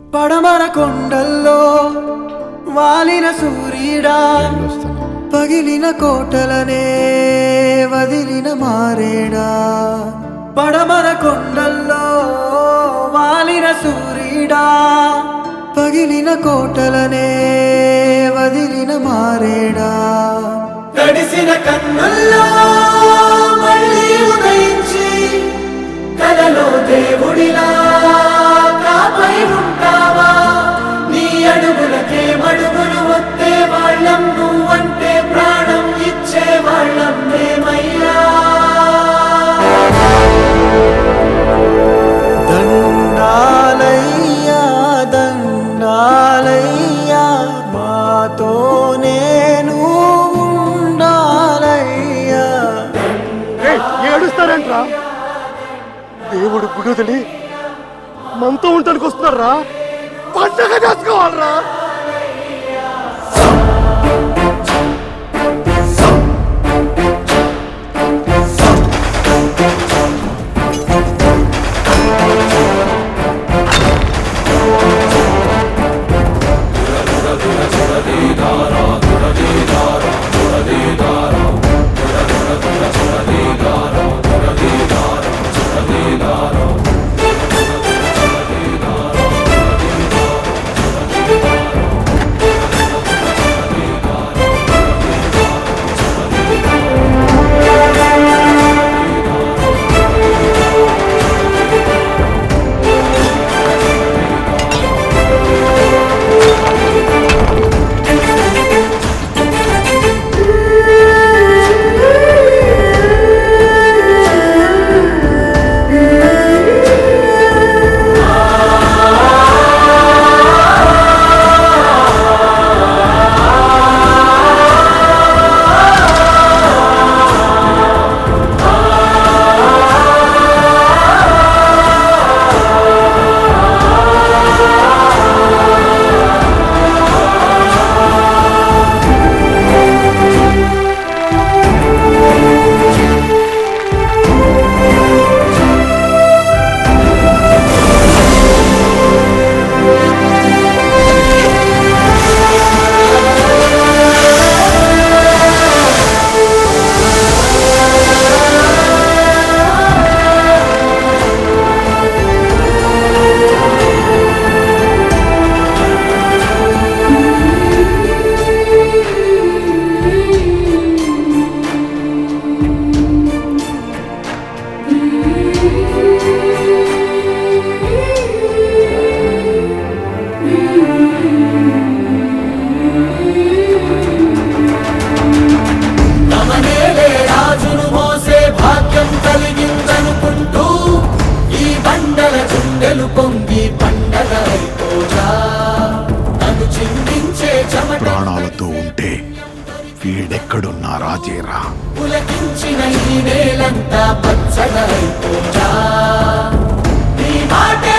పడమర కొండల్లో వాలిన సూర్యుడా పగిలిన కోటలనే వదిలిన మారేడా పడమర కొండల్లో వాలిన సూర్యుడా పగిలిన కోటలనే వదిలిన మారేడా తడిసిన కన్నుల్లో మళ్ళీ ఉదయించి కలలో దేవుడిలా కాపై ఉంటావా నీ అడుగులకే మడుగులు వస్తే వాళ్ళం నువ్వంటే ప్రాణం ఇచ్చే వాళ్ళం మేమయ్యా దండాలయ్యా దండాలయ్యా మాతో నేను ఉండాలయ్యా ఏయ్, ఏడుస్తారేంట్రా దేవుడు గుడి వదిలి మనతో ఉండటానికి వస్తున్నారా పండగ చేసుకోవాలరా తమనేలే రాజును మోసే భాగ్యం కలిగిందనుకుంటూ ఈ బండల గుండెలు పొంగి పండగ అయిపోగా నన్ను చిందించే చెమట ప్రాణాలతో ఉంటే వీడెక్కడున్నా రాజేరా పులకించిన ఈ నేలంతా పచ్చగా అయిపోగా నీ మాటే